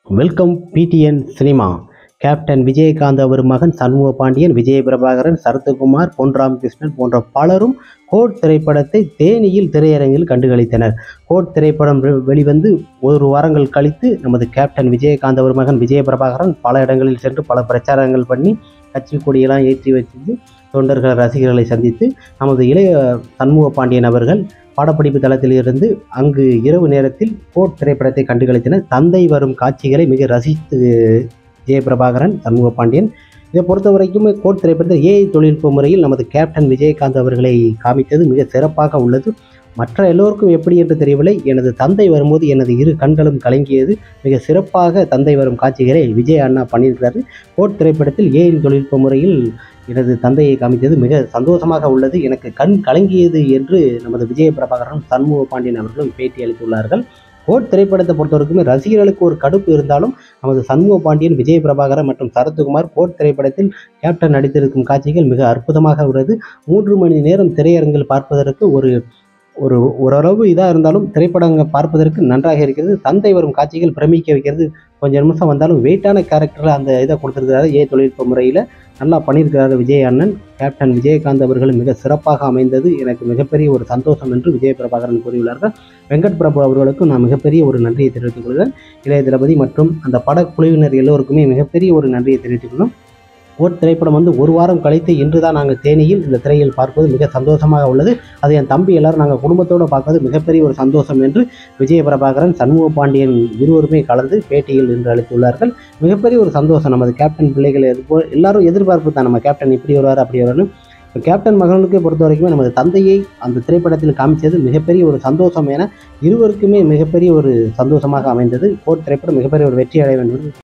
welcome PTN cinema captain Vijayakanth அவர் மகன் சண்முக பாண்டியன் விஜய பிரபாகரன் சரத்குமார் பொன் ராமகிருஷ்ணன் போன்ற பலரும் கோட் திரைப்படத்தை தேனியில் திரையரங்கில் கண்டுகளித்தனர் கோட் திரைப்படம் வெ- வெளிவந்து ஒரு வாரங்கள் கழித்து நமது கேப்டன் விஜயகாந்த் அவர் மகன் விஜய பிரபாகரன் பல இடங்களில் சென்று பல பிரச்சாரங்கள் பண்ணி கட்சி கொடியெல்லாம் ஏற்றி வச்சு தொண்டர்கள் ரசிகர்களை சந்தித்து நமது இளைய சண்முக பாண்டியன் அவர்கள் பாடப்பிடிப்பு தளத்திலிருந்து அங்கு இரவு நேரத்தில் கோட் திரைப்படத்தை கண்டுகளித்தனர் தந்தை வரும் காட்சிகளை மிக ரசித்து ஜெயபிரபாகரன் சண்முக பாண்டியன் இதை பொறுத்த வரைக்கும் கோட் திரைப்படத்தில் ஏஐ தொழில்நுட்ப முறையில் நமது கேப்டன் விஜயகாந்த் அவர்களை காமித்தது மிக சிறப்பாக உள்ளது மற்ற எல்லோருக்கும் எப்படி என்று தெரியவில்லை எனது தந்தை வரும்போது எனது இரு கண்களும் கலங்கியது மிக சிறப்பாக தந்தை வரும் காட்சிகளை விஜய் அண்ணா பண்ணியிருக்கிறாரு கோட் திரைப்படத்தில் ஏஐ தொழில்நுட்ப முறையில் எனது தந்தையை காமித்தது மிக சந்தோஷமாக உள்ளது எனக்கு கண் கலங்கியது என்று நமது விஜய பிரபாகரன் சண்முக பாண்டியன் அவர்களும் பேட்டி அளித்துள்ளார்கள் கோட் திரைப்படத்தை பொறுத்தவரைக்குமே ரசிகர்களுக்கு ஒரு கடுப்பு இருந்தாலும் நமது சண்முக பாண்டியன் விஜய பிரபாகரன் மற்றும் சரத்குமார் கோட் திரைப்படத்தில் கேப்டன் நடித்திருக்கும் காட்சிகள் மிக அற்புதமாக உள்ளது மூன்று மணி நேரம் திரையரங்கில் பார்ப்பதற்கு ஒரு ஒரு ஓரளவு இதாக இருந்தாலும் திரைப்படங்கள் பார்ப்பதற்கு நன்றாக இருக்கிறது தந்தை வரும் காட்சிகள் பிரமிக்க வைக்கிறது கொஞ்சம் நிமிஷம் வந்தாலும் வெயிட்டான கேரக்டரில் அந்த இதை கொடுத்துருக்கிறாரு ஏ தொழில்நுட்ப முறையில் நல்லா பண்ணியிருக்கிறாரு விஜய் அண்ணன் கேப்டன் விஜயகாந்த் அவர்கள் மிக சிறப்பாக அமைந்தது எனக்கு மிகப்பெரிய ஒரு சந்தோஷம் என்று விஜய பிரபாகரன் கூறியுள்ளார்கள் வெங்கட் பிரபு அவர்களுக்கும் நான் மிகப்பெரிய ஒரு நன்றியை தெரிவித்துக் கொள்கிறேன் இளைய தளபதி மற்றும் அந்த படக்குழுவினர் எல்லோருக்குமே மிகப்பெரிய ஒரு நன்றியை தெரிவித்துக் கொள்ளும் ஓட் திரைப்படம் வந்து ஒரு வாரம் கழித்து இன்று தான் நாங்கள் தேனியில் இந்த திரையில் பார்ப்பது மிக சந்தோஷமாக உள்ளது அது என் தம்பி எல்லாரும் நாங்கள் குடும்பத்தோடு பார்ப்பது மிகப்பெரிய ஒரு சந்தோஷம் என்று விஜய பிரபாகரன் சண்முக பாண்டியன் இருவருமே கலந்து பேட்டியில் இன்று அளித்துள்ளார்கள் மிகப்பெரிய ஒரு சந்தோஷம் நமது கேப்டன் பிள்ளைகள் எதிர்ப்போ எல்லாரும் எதிர்பார்ப்பு தான் நம்ம கேப்டன் இப்படி வருவார் அப்படி வருவார்னு இப்போ கேப்டன் மகனுக்கு பொறுத்த வரைக்குமே நமது தந்தையை அந்த திரைப்படத்தில் காமிச்சது மிகப்பெரிய ஒரு சந்தோஷம் என இருவருக்குமே மிகப்பெரிய ஒரு சந்தோஷமாக அமைந்தது கோட் திரைப்படம் மிகப்பெரிய ஒரு வெற்றி அடைய வேண்டும் என்று